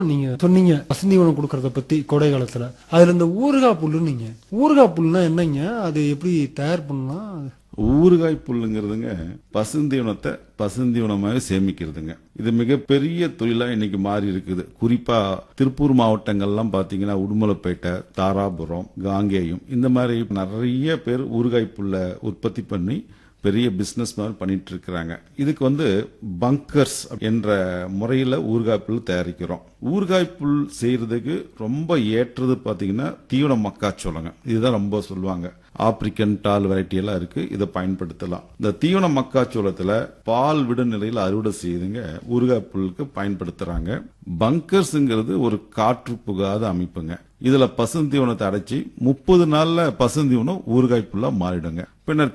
நீங்க சொன்னீங்க பசுந்தீவனம் கொடுக்கறத பத்தி கோடை காலத்துல அதுல இந்த ஊறுகாய் புல்லு நீங்க ஊறுகாய் புல்லுனா என்னங்க அது எப்படி தயார் பண்ணலாம் ஊறுகாய் புல்லுங்கிறதுங்க பசுந்தீவனத்தை பசுந்தீவனமாகவே சேமிக்கிறதுங்க இது மிகப்பெரிய தொழிலா இன்னைக்கு மாறி இருக்குது குறிப்பா திருப்பூர் மாவட்டங்கள்லாம் பாத்தீங்கன்னா உடுமலைப்பேட்டை தாராபுரம் காங்கேயம் இந்த மாதிரி நிறைய பேர் ஊறுகாய் புல்லை உற்பத்தி பண்ணி பெரிய பிசினஸ் மாதிரி பண்ணிட்டு இருக்கிறாங்க இதுக்கு வந்து பங்கர்ஸ் என்ற முறையில ஊறுகாய் புல் தயாரிக்கிறோம் ஊறுகாய் புல் செய்யறதுக்கு ரொம்ப ஏற்றது பாத்தீங்கன்னா தீவன மக்காச்சோளங்க இதுதான் ரொம்ப சொல்லுவாங்க ஆப்பிரிக்கன் டால் வெரைட்டி எல்லாம் இருக்கு இதை பயன்படுத்தலாம் இந்த தீவன மக்காச்சோளத்துல பால் விட நிலையில அறுவடை செய்யுதுங்க ஊறுகாய் புல்லுக்கு பயன்படுத்துறாங்க பங்கர்ஸ்ங்கிறது ஒரு காற்று புகாத அமைப்புங்க இதுல பசுந்தீவனத்தை அடைச்சி முப்பது நாள்ல பசுந்தீவனம் ஊறுகாய் புல்லா மாறிடுங்க பின்னர்